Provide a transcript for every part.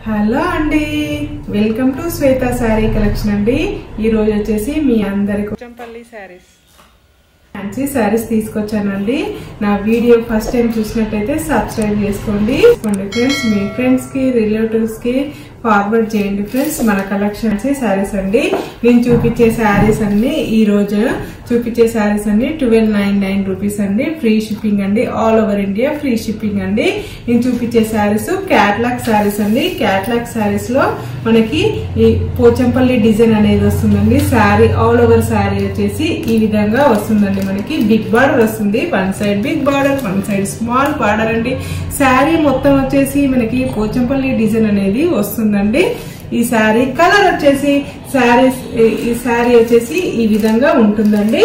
Hello అండి welcome to Shweta sari collection అండి ఈ రోజు వచ్చేసి మీ అందరికి కొంచెంపల్లి శారీస్ ఫ్యాన్సీ శారీస్ తీసుకొచ్చానండి నా వీడియో ఫస్ట్ టైం చూసినట్టయితే సబ్స్క్రైబ్ చేసుకోండి చేసుకోండి ఫ్రెండ్స్ మీ ఫ్రెండ్స్ కి రిలేటివ్స్ కి ఫార్వర్డ్ చేయండి ఫ్రెండ్స్ మన కలెక్షన్స్ శారీస్ అండి నేను చూపించే శారీస్ అన్ని ఈ రోజు చూపించే శారీస్ అన్ని ట్వెల్వ్ నైన్ నైన్ రూపీస్ అండి ఫ్రీ షిప్పింగ్ అండి all over India free shipping అండి నేను చూపించే శారీస్ క్యాట్లాగ్ శారీస్ అండి క్యాట్లాగ్ శారీస్ లో మనకి ఈ పోచంపల్లి డిజైన్ అనేది వస్తుందండి శారీ ఆల్ ఓవర్ శారీ వచ్చేసి ఈ విధంగా వస్తుందండి మనకి బిగ్ బార్డర్ వస్తుంది one side big border one side small border అండి శారీ మొత్తం వచ్చేసి మనకి పోచంపల్లి డిజైన్ అనేది వస్తుందండి ఈ శారీ కలర్ వచ్చేసి శారీ ఈ శారీ వచ్చేసి ఈ విధంగా ఉంటుందండి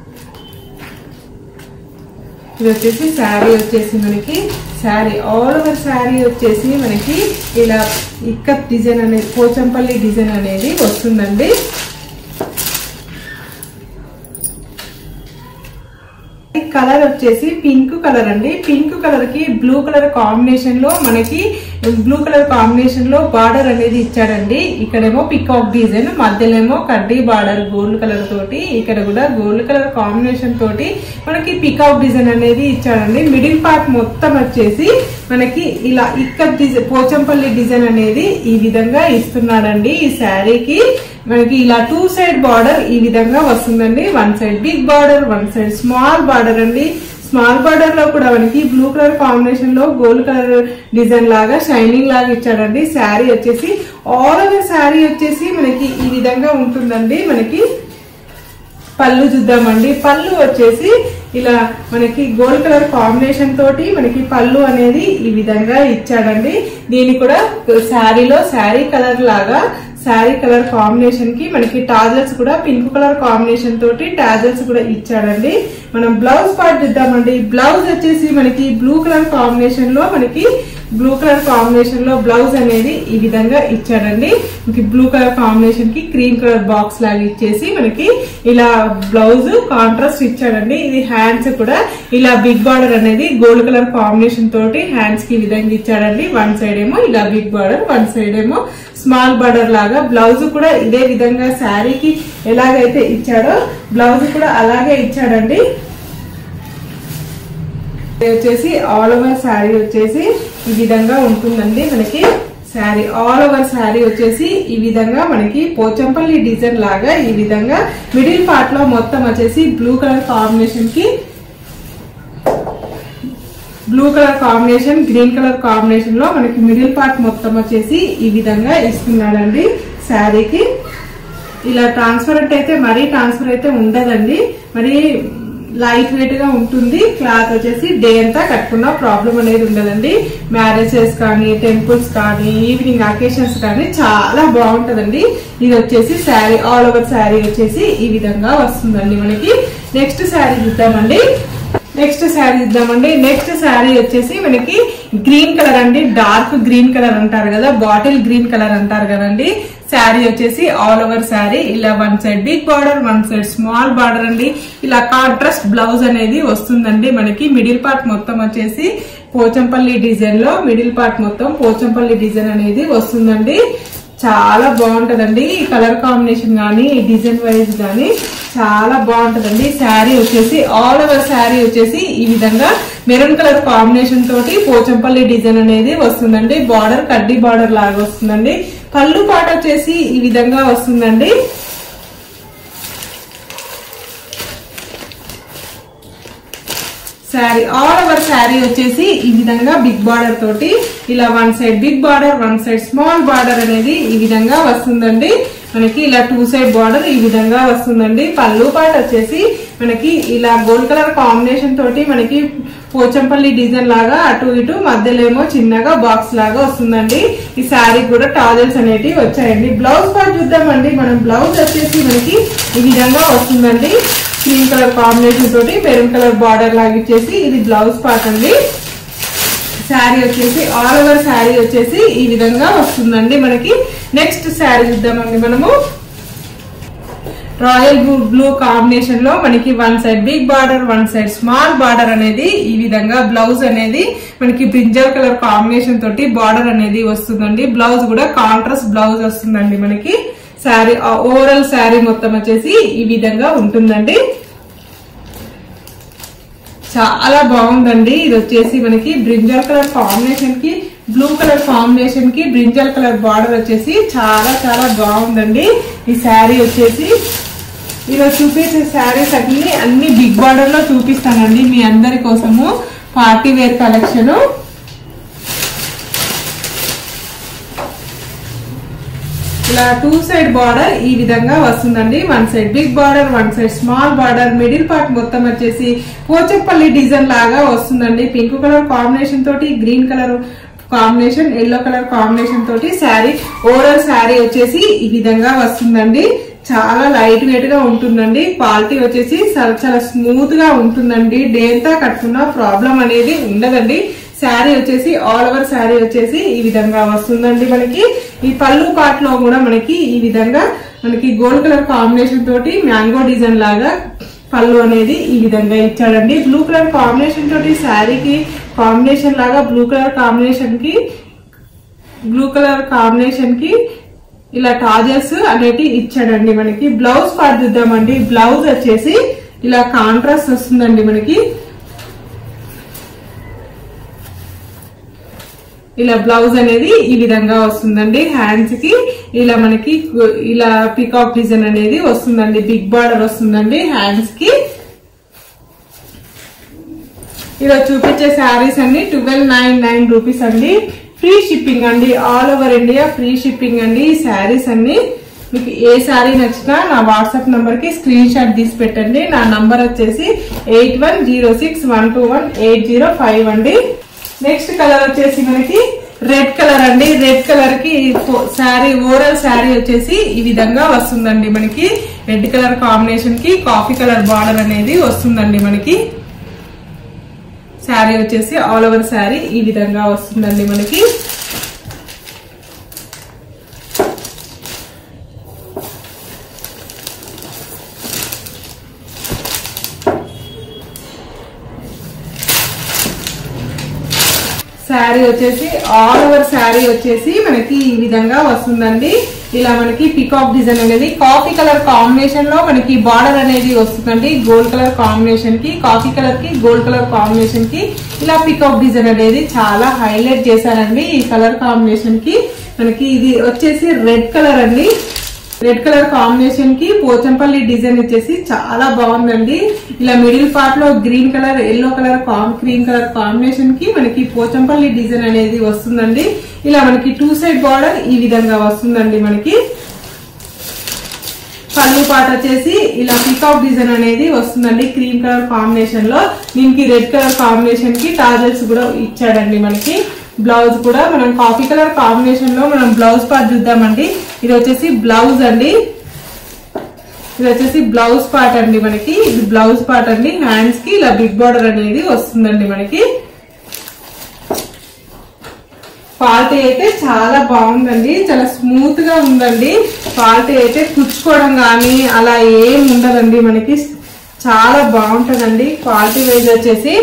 ఇది వచ్చేసి శారీ వచ్చేసి మనకి శారీ ఆల్ ఓవర్ శారీ వచ్చేసి మనకి ఇలా ఇక్కత్ డిజైన్ అనేది పోచంపల్లి డిజైన్ అనేది వస్తుందండి కలర్ వచ్చేసి పింక్ కలర్ అండి పింక్ కలర్ కి బ్లూ కలర్ కాంబినేషన్ లో మనకి బ్లూ కలర్ కాంబినేషన్ లో బార్డర్ అనేది ఇచ్చాడండి ఇక్కడేమో పికాక్ డిజైన్ మధ్యలో ఏమో కడ్డీ బార్డర్ గోల్డ్ కలర్ తోటి ఇక్కడ కూడా గోల్డ్ కలర్ కాంబినేషన్ తోటి మనకి పికాక్ డిజైన్ అనేది ఇచ్చాడండి మిడిల్ పార్ట్ మొత్తం వచ్చేసి మనకి ఇలా ఇక్కడ డిజైన్ పోచంపల్లి డిజైన్ అనేది ఈ విధంగా ఇస్తున్నాడండి ఈ శారీకి మనకి ఇలా టూ సైడ్ బార్డర్ ఈ విధంగా వస్తుందండి one side big border one side small border అండి స్మాల్ బార్డర్ లో కూడా మనకి బ్లూ కలర్ కాంబినేషన్ లో గోల్డ్ కలర్ డిజైన్ లాగా షైనింగ్ లాగా ఇచ్చాడండి శారీ వచ్చేసి ఆల్ ఓవర్ శారీ వచ్చేసి మనకి ఈ విధంగా ఉంటుందండి మనకి పళ్ళు చూద్దామండి పళ్ళు వచ్చేసి ఇలా మనకి గోల్డ్ కలర్ కాంబినేషన్ తోటి మనకి పళ్ళు అనేది ఈ విధంగా ఇచ్చాడండి దీని కూడా శారీలో శారీ కలర్ లాగా శారీ కలర్ కాంబినేషన్ కి మనకి టాజల్స్ కూడా పింక్ కలర్ కాంబినేషన్ తోటి టాజల్స్ కూడా ఇచ్చాడండి మనం బ్లౌజ్ పార్ట్ చూద్దామండి బ్లౌజ్ వచ్చేసి మనకి బ్లూ కలర్ కాంబినేషన్ లో మనకి బ్లూ కలర్ కాంబినేషన్ లో బ్లౌజ్ అనేది ఈ విధంగా ఇచ్చాడండి మనకి బ్లూ కలర్ కాంబినేషన్ కి క్రీమ్ కలర్ బాక్స్ లాగా ఇచ్చేసి మనకి ఇలా బ్లౌజ్ కాంట్రాస్ట్ ఇచ్చాడండి ఇది హ్యాండ్స్ కూడా ఇలా బిగ్ బార్డర్ అనేది గోల్డ్ కలర్ కాంబినేషన్ తోటి హ్యాండ్స్ కి ఈ విధంగా ఇచ్చాడండి వన్ సైడ్ ఏమో ఇలా బిగ్ బార్డర్ వన్ సైడ్ ఏమో స్మాల్ బార్డర్ లాగా బ్లౌజ్ కూడా ఇదే విధంగా శారీకి ఎలాగైతే ఇచ్చాడో బ్లౌజ్ కూడా అలాగే ఇచ్చాడండి ఇది వచ్చేసి ఆల్ ఓవర్ శారీ వచ్చేసి ఈ విధంగా ఉంటుందండి మనకి శారీ ఆల్ ఓవర్ శారీ వచ్చేసి ఈ విధంగా మనకి పోచంపల్లి డిజైన్ లాగా ఈ విధంగా మిడిల్ పార్ట్ లో మొత్తం వచ్చేసి బ్లూ కలర్ కాంబినేషన్ కి blue colour combination green colour combination లో మనకి మిడిల్ పార్ట్ మొత్తం వచ్చేసి ఈ విధంగా ఇస్తున్నాడండి శారీకి ఇలా ట్రాన్స్పరెంట్ అయితే మరీ ట్రాన్స్ఫర్ అయితే ఉండదండి మరి లైట్ వెయిట్ గా ఉంటుంది క్లాత్ వచ్చేసి డే అంతా కట్టుకున్న ప్రాబ్లం అనేది ఉండదండి మ్యారేజెస్ కానీ టెంపుల్స్ కానీ ఈవినింగ్ అకేషన్స్ కానీ చాలా బాగుంటదండి ఇది వచ్చేసి శారీ ఆల్ ఓవర్ శారీ వచ్చేసి ఈ విధంగా వస్తుందండి మనకి నెక్స్ట్ శారీ చూద్దామండి నెక్స్ట్ శారీ ఇద్దామండి నెక్స్ట్ శారీ వచ్చేసి మనకి గ్రీన్ కలర్ అండి డార్క్ గ్రీన్ కలర్ అంటారు కదా బాటిల్ గ్రీన్ కలర్ అంటారు కదండి శారీ వచ్చేసి ఆల్ ఓవర్ శారీ ఇలా one side big border one side small border అండి ఇలా కాంట్రాస్ట్ బ్లౌజ్ అనేది వస్తుందండి మనకి మిడిల్ పార్ట్ మొత్తం వచ్చేసి పోచంపల్లి డిజైన్ లో మిడిల్ పార్ట్ మొత్తం పోచంపల్లి డిజైన్ అనేది వస్తుందండి చాలా బాగుంటదండి ఈ కలర్ కాంబినేషన్ గానీ ఈ డిజైన్ వైజ్ గానీ చాలా బాగుంటదండి శారీ వచ్చేసి ఆల్ ఓవర్ శారీ వచ్చేసి ఈ విధంగా మెరూన్ కలర్ కాంబినేషన్ తోటి పోచంపల్లి డిజైన్ అనేది వస్తుందండి బార్డర్ కడ్డీ బార్డర్ లాగా వస్తుందండి పళ్ళు పాట వచ్చేసి ఈ విధంగా వస్తుందండి శారీ ఆల్ ఓవర్ శారీ వచ్చేసి ఈ విధంగా బిగ్ బార్డర్ తోటి ఇలా one side big border one side small border అనేది ఈ విధంగా వస్తుందండి మనకి ఇలా టూ సైడ్ బార్డర్ ఈ విధంగా వస్తుందండి పళ్ళు పాట వచ్చేసి మనకి ఇలా గోల్డ్ కలర్ కాంబినేషన్ తోటి మనకి పోచంపల్లి డిజైన్ లాగా అటు ఇటు మధ్యలో ఏమో చిన్నగా బాక్స్ లాగా వస్తుందండి ఈ శారీ కూడా టాజల్స్ అనేటివి వచ్చాయండి బ్లౌజ్ పార్ట్ చూద్దామండి మనం బ్లౌజ్ వచ్చేసి మనకి ఈ విధంగా వస్తుందండి క్రీమ్ కలర్ కాంబినేషన్ తోటి మెరూన్ కలర్ బార్డర్ లాగా ఇచ్చేసి ఇది బ్లౌజ్ పార్ట్ అండి శారీ వచ్చేసి ఆల్ ఓవర్ శారీ వచ్చేసి ఈ విధంగా వస్తుందండి మనకి నెక్స్ట్ శారీ చూద్దామండి మనము రాయల్ బ్లూ కాంబినేషన్ లో మనకి one side big border one side small border అనేది ఈ విధంగా బ్లౌజ్ అనేది మనకి బ్రింజల్ కలర్ కాంబినేషన్ తోటి బార్డర్ అనేది వస్తుందండి బ్లౌజ్ కూడా కాంట్రాస్ట్ బ్లౌజ్ వస్తుందండి మనకి శారీ ఓవరాల్ శారీ మొత్తం వచ్చేసి ఈ విధంగా ఉంటుందండి చాలా బాగుందండి ఇది వచ్చేసి మనకి బ్రింజల్ కలర్ కాంబినేషన్ కి బ్లూ కలర్ కాంబినేషన్ కి బ్రింజల్ కలర్ బార్డర్ వచ్చేసి చాలా చాలా బాగుందండి ఈ శారీ వచ్చేసి ఇలా చూపించే శారీస్ అన్ని అన్ని బిగ్ బార్డర్ లో చూపిస్తానండి మీ అందరి కోసము పార్టీ వేర్ కలెక్షన్ ఇలా టూ సైడ్ బార్డర్ ఈ విధంగా వస్తుందండి one side big border one side small border middle part మొత్తం వచ్చేసి పోచప్పల్లి డిజైన్ లాగా వస్తుందండి పింక్ కలర్ కాంబినేషన్ తోటి green colour combination yellow colour combination తోటి శారీ ఓవరాల్ శారీ వచ్చేసి ఈ విధంగా వస్తుందండి చాలా లైట్ వెయిట్ గా ఉంటుందండి క్వాలిటీ వచ్చేసి చాలా చాలా స్మూత్ గా ఉంటుందండి డేంతా కట్టుకున్న ప్రాబ్లం అనేది ఉండదండి శారీ వచ్చేసి ఆల్ ఓవర్ శారీ వచ్చేసి ఈ విధంగా వస్తుందండి మనకి ఈ పళ్ళు పార్ట్ లో కూడా మనకి ఈ విధంగా మనకి గోల్డ్ కలర్ కాంబినేషన్ తోటి మ్యాంగో డిజైన్ లాగా పళ్ళు అనేది ఈ విధంగా ఇచ్చాడండి బ్లూ కలర్ కాంబినేషన్ తోటి శారీకి కాంబినేషన్ లాగా బ్లూ కలర్ కాంబినేషన్ కి బ్లూ కలర్ కాంబినేషన్ కి ఇలా టాజర్స్ అనేటి ఇచ్చాడండి మనకి బ్లౌజ్ పార్ట్ చూద్దామండి బ్లౌజ్ వచ్చేసి ఇలా కాంట్రాస్ట్ వస్తుందండి మనకి ఇలా బ్లౌజ్ అనేది ఈ విధంగా వస్తుందండి హ్యాండ్స్ కి ఇలా మనకి ఇలా పికాక్ డిజైన్ అనేది వస్తుందండి బిగ్ బార్డర్ వస్తుందండి హ్యాండ్స్ కి ఇలా చూపించే శారీస్ అన్ని ట్వెల్వ్ నైన్ నైన్ రూపీస్ అండి ఫ్రీ షిప్పింగ్ అండి all over India free shipping అండి ఈ శారీస్ అన్ని మీకు ఏ శారీ నచ్చినా నా వాట్సాప్ నంబర్ కి స్క్రీన్ షాట్ తీసి పెట్టండి నా నంబర్ వచ్చేసి eight one zero six one two one eight zero five అండి నెక్స్ట్ కలర్ వచ్చేసి మనకి రెడ్ కలర్ అండి రెడ్ కలర్ కి శారీ ఓవరాల్ శారీ వచ్చేసి ఈ విధంగా వస్తుందండి మనకి రెడ్ కలర్ కాంబినేషన్ కి కాఫీ కలర్ బార్డర్ అనేది వస్తుందండి మనకి శారీ వచ్చేసి ఆల్ ఓవర్ శారీ ఈ విధంగా వస్తుందండి మనకి శారీ వచ్చేసి ఆల్ ఓవర్ శారీ వచ్చేసి మనకి ఈ విధంగా వస్తుందండి ఇలా మనకి పికాక్ డిజైన్ అనేది కాఫీ కలర్ కాంబినేషన్ లో మనకి బార్డర్ అనేది వస్తుందండి గోల్డ్ కలర్ కాంబినేషన్ కి కాఫీ కలర్ కి గోల్డ్ కలర్ కాంబినేషన్ కి ఇలా పికాక్ డిజైన్ అనేది చాలా హైలైట్ చేశారండి ఈ కలర్ కాంబినేషన్ కి మనకి ఇది వచ్చేసి రెడ్ కలర్ అండి రెడ్ కలర్ కాంబినేషన్ కి పోచంపల్లి డిజైన్ వచ్చేసి చాలా బాగుందండి ఇలా మిడిల్ పార్ట్ లో green colour yellow colour cream colour combination కి మనకి పోచంపల్లి డిజైన్ అనేది వస్తుందండి ఇలా మనకి టూ సైడ్ బార్డర్ ఈ విధంగా వస్తుందండి మనకి పళ్ళు పాట వచ్చేసి ఇలా పికాక్ డిజైన్ అనేది వస్తుందండి క్రీమ్ కలర్ కాంబినేషన్ లో దీనికి రెడ్ కలర్ కాంబినేషన్ కి టాజల్స్ కూడా ఇచ్చాడండి మనకి బ్లౌజ్ కూడా మనం కాఫీ కలర్ కాంబినేషన్ లో మనం బ్లౌజ్ పార్ట్ చూద్దామండి ఇది వచ్చేసి బ్లౌజ్ అండి ఇది వచ్చేసి బ్లౌజ్ పార్ట్ అండి మనకి ఇది బ్లౌజ్ పార్ట్ అండి హ్యాండ్స్ కి ఇలా బిగ్ బార్డర్ అనేది వస్తుందండి మనకి క్వాలిటీ అయితే చాలా బాగుందండి చాలా స్మూత్ గా ఉందండి క్వాలిటీ అయితే కుచ్చుకోవడం కానీ అలా ఏం ఉండదండి మనకి చాలా బాగుంటదండి క్వాలిటీ వైజ్ వచ్చేసి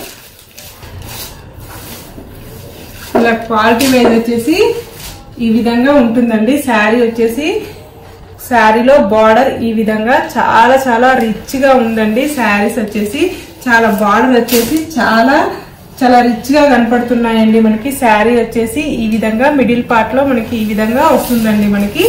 ఇలా క్వాలిటీ వైజ్ వచ్చేసి ఈ విధంగా ఉంటుందండి శారీ వచ్చేసి శారీలో బార్డర్ ఈ విధంగా చాలా చాలా రిచ్ గా ఉందండి శారీస్ వచ్చేసి చాలా బార్డర్ వచ్చేసి చాలా చాలా రిచ్ గా కనపడుతున్నాయండి మనకి శారీ వచ్చేసి ఈ విధంగా మిడిల్ పార్ట్ లో మనకి ఈ విధంగా వస్తుందండి మనకి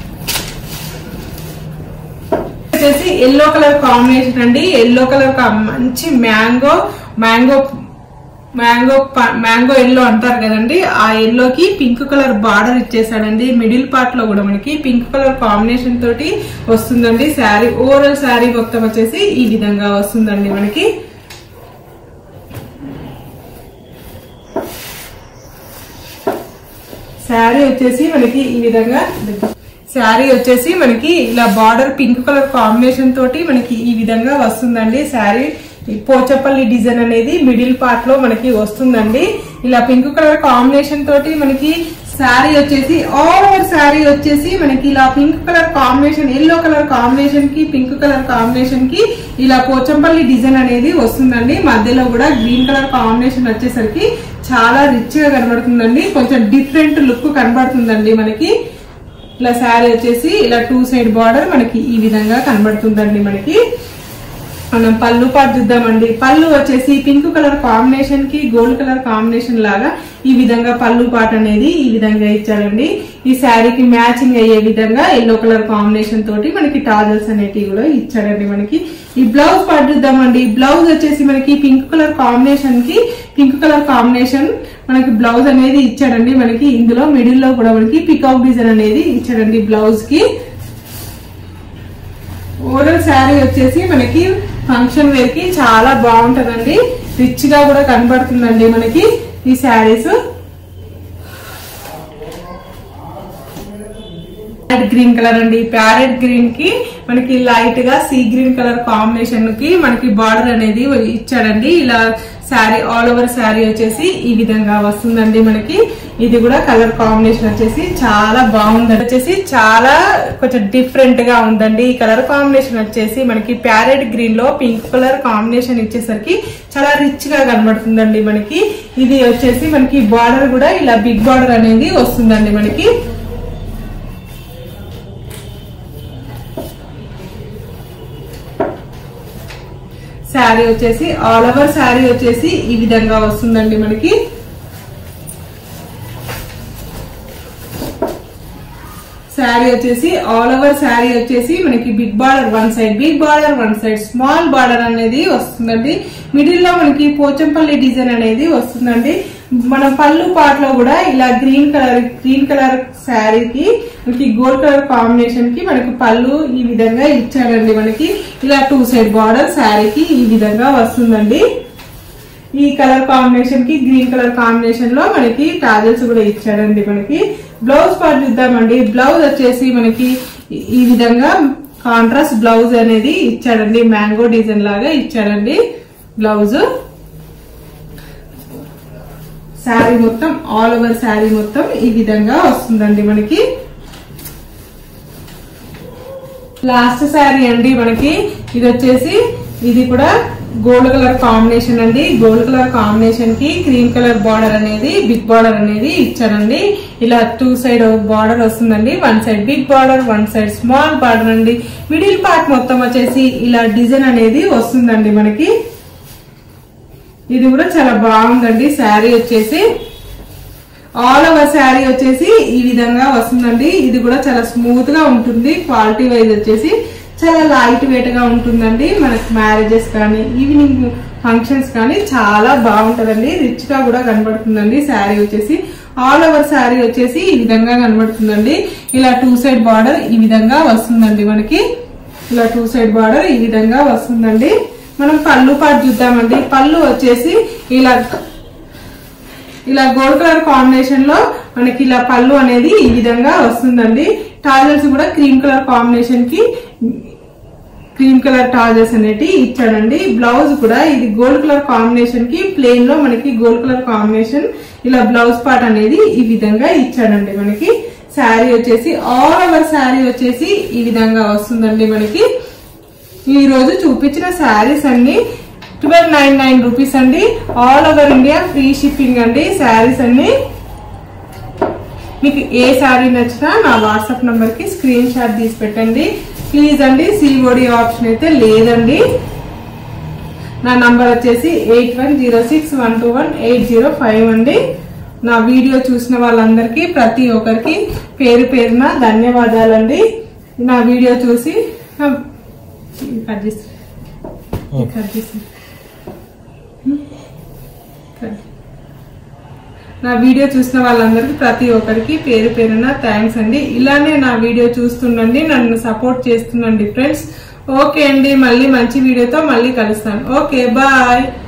వచ్చేసి ఎల్లో కలర్ కాంబినేషన్ అండి ఎల్లో కలర్ మంచి mango mango mango mango yellow అంటారు కదండి ఆ ఎల్లోకి పింక్ కలర్ బార్డర్ ఇచ్చేసాడండి మిడిల్ పార్ట్ లో కూడా మనకి పింక్ కలర్ కాంబినేషన్ తోటి వస్తుందండి శారీ ఓవరాల్ శారీ మొత్తం వచ్చేసి ఈ విధంగా వస్తుందండి మనకి శారీ వచ్చేసి మనకి ఈ విధంగా శారీ వచ్చేసి మనకి ఇలా బార్డర్ పింక్ కలర్ కాంబినేషన్ తోటి మనకి ఈ విధంగా వస్తుందండి శారీ పోచపల్లి డిజైన్ అనేది మిడిల్ పార్ట్ లో మనకి వస్తుందండి ఇలా పింక్ కలర్ కాంబినేషన్ తోటి మనకి శారీ వచ్చేసి ఆల్ ఓవర్ శారీ వచ్చేసి మనకి ఇలా pink colour combination yellow colour combination కి పింక్ కలర్ కాంబినేషన్ కి ఇలా పోచంపల్లి డిజైన్ అనేది వస్తుందండి మధ్యలో కూడా గ్రీన్ కలర్ కాంబినేషన్ వచ్చేసరికి చాలా రిచ్ గా కనబడుతుందండి కొంచెం డిఫరెంట్ లుక్ కనబడుతుందండి మనకి ఇలా శారీ వచ్చేసి ఇలా టూ సైడ్ బార్డర్ మనకి ఈ విధంగా కనబడుతుందండి మనకి మనం పళ్ళు పాటు చూద్దామండి పళ్ళు వచ్చేసి పింక్ కలర్ కాంబినేషన్ కి గోల్డ్ కలర్ కాంబినేషన్ లాగా ఈ విధంగా పళ్ళు పాట అనేది ఈ విధంగా ఇచ్చారండి ఈ శారీకి మ్యాచింగ్ అయ్యే విధంగా ఎల్లో కలర్ కాంబినేషన్ తోటి మనకి టాజల్స్ అనేటివి కూడా ఇచ్చాడండి మనకి ఈ బ్లౌజ్ పాటు చూద్దామండి బ్లౌజ్ వచ్చేసి మనకి పింక్ కలర్ కాంబినేషన్ కి పింక్ కలర్ కాంబినేషన్ మనకి బ్లౌజ్ అనేది ఇచ్చాడండి మనకి ఇందులో మిడిల్ లో కూడా మనకి పికాక్ డిజైన్ అనేది ఇచ్చాడండి బ్లౌజ్ కి ఓవరాల్ శారీ వచ్చేసి మనకి ఫంక్షన్ వేర్ కి చాలా బాగుంటదండి రిచ్ గా కూడా కనబడుతుందండి మనకి ఈ శారీస్ ప్యారెట్ గ్రీన్ కలర్ అండి ప్యారెట్ గ్రీన్ కి మనకి లైట్ గా సీ గ్రీన్ కలర్ కాంబినేషన్ కి మనకి బార్డర్ అనేది ఇచ్చాడండి ఇలా శారీ ఆల్ ఓవర్ శారీ వచ్చేసి ఈ విధంగా వస్తుందండి మనకి ఇది కూడా కలర్ కాంబినేషన్ వచ్చేసి చాలా బాగుంది వచ్చేసి చాలా కొంచెం డిఫరెంట్ గా ఉందండి ఈ కలర్ కాంబినేషన్ వచ్చేసి మనకి ప్యారెట్ గ్రీన్ లో పింక్ కలర్ కాంబినేషన్ ఇచ్చేసరికి చాలా రిచ్ గా కనబడుతుందండి మనకి ఇది వచ్చేసి మనకి బార్డర్ కూడా ఇలా బిగ్ బార్డర్ అనేది వస్తుందండి మనకి శారీ వచ్చేసి ఆల్ ఓవర్ శారీ వచ్చేసి ఈ విధంగా వస్తుందండి మనకి శారీ వచ్చేసి ఆల్ ఓవర్ శారీ వచ్చేసి మనకి big border one side big border one side small border అనేది వస్తుందండి మిడిల్ లో మనకి పోచంపల్లి డిజైన్ అనేది వస్తుందండి మన పళ్ళు పాట్ లో కూడా ఇలా గ్రీన్ కలర్ గ్రీన్ కలర్ శారీకి మనకి గోల్డ్ కలర్ కాంబినేషన్ కి మనకి పళ్ళు ఈ విధంగా ఇచ్చాడండి మనకి ఇలా టూ సైడ్ బార్డర్ శారీకి ఈ విధంగా వస్తుందండి ఈ కలర్ కాంబినేషన్ కి గ్రీన్ కలర్ కాంబినేషన్ లో మనకి టాజల్స్ కూడా ఇచ్చాడండి మనకి బ్లౌజ్ పార్ట్ చూద్దామండి బ్లౌజ్ వచ్చేసి మనకి ఈ- ఈ విధంగా కాంట్రాస్ట్ బ్లౌజ్ అనేది ఇచ్చాడండి మ్యాంగో డిజైన్ లాగా ఇచ్చాడండి బ్లౌజ్ శారీ మొత్తం ఆల్ ఓవర్ శారీ మొత్తం ఈ విధంగా వస్తుందండి మనకి లాస్ట్ శారీ అండి మనకి ఇది వచ్చేసి ఇది కూడా గోల్డ్ కలర్ కాంబినేషన్ అండి గోల్డ్ కలర్ కాంబినేషన్ కి క్రీమ్ కలర్ బార్డర్ అనేది బిగ్ బార్డర్ అనేది ఇచ్చారండి ఇలా టూ సైడ్ బార్డర్ వస్తుందండి one side big border one side small border అండి మిడిల్ పార్ట్ మొత్తం వచ్చేసి ఇలా డిజైన్ అనేది వస్తుందండి మనకి ఇది కూడా చాలా బాగుందండి శారీ వచ్చేసి ఆల్ ఓవర్ శారీ వచ్చేసి ఈ విధంగా వస్తుందండి ఇది కూడా చాలా స్మూత్ గా ఉంటుంది క్వాలిటీ వైజ్ వచ్చేసి చాలా లైట్ వెయిట్ గా ఉంటుందండి మనకి మ్యారేజెస్ కానీ ఈవినింగ్ ఫంక్షన్స్ కానీ చాలా బాగుంటదండి రిచ్ గా కూడా కనబడుతుందండి శారీ వచ్చేసి ఆల్ ఓవర్ శారీ వచ్చేసి ఈ విధంగా కనబడుతుందండి ఇలా టూ సైడ్ బార్డర్ ఈ విధంగా వస్తుందండి మనకి ఇలా టూ సైడ్ బార్డర్ ఈ విధంగా వస్తుందండి మనం పళ్ళు పాటు చూద్దామండి పళ్ళు వచ్చేసి ఇలా ఇలా గోల్డ్ కలర్ కాంబినేషన్ లో మనకి ఇలా పళ్ళు అనేది ఈ విధంగా వస్తుందండి టాజల్స్ కూడా క్రీమ్ కలర్ కాంబినేషన్ కి క్రీమ్ కలర్ టాజల్స్ అనేటి ఇచ్చాడండి బ్లౌజ్ కూడా ఇది గోల్డ్ కలర్ కాంబినేషన్ కి ప్లెయిన్ లో మనకి గోల్డ్ కలర్ కాంబినేషన్ ఇలా బ్లౌజ్ పార్ట్ అనేది ఈ విధంగా ఇచ్చాడండి మనకి శారీ వచ్చేసి ఆల్ ఓవర్ శారీ వచ్చేసి ఈ విధంగా వస్తుందండి మనకి ఈ రోజు చూపించిన శారీస్ అన్ని ట్వెల్వ్ నైన్ నైన్ రూపీస్ అండి all over India free shipping అండి శారీస్ అన్ని మీకు ఏ శారీ నచ్చినా నా వాట్సాప్ నంబర్ కి స్క్రీన్ షాట్ తీసి పెట్టండి ప్లీజ్ అండి సిఓడి ఆప్షన్ అయితే లేదండి నా నంబర్ వచ్చేసి eight one zero six one two one eight zero five అండి నా వీడియో చూసిన వాళ్ళందరికీ ప్రతి ఒక్కరికి పేరు పేరున ధన్యవాదాలండి నా వీడియో చూసి ఆ, కట్ చేసి కట్ చేసి కట్. నా వీడియో చూసిన వాళ్ళందరికీ ప్రతి ఒక్కరికి పేరు పేరున థ్యాంక్స్ అండి ఇలానే నా వీడియో చూస్తుండండి నన్ను సపోర్ట్ చేస్తుండండి ఫ్రెండ్స్ ఓకే అండి మళ్ళీ మంచి వీడియోతో మళ్ళీ కలుస్తాను ఓకే బాయ్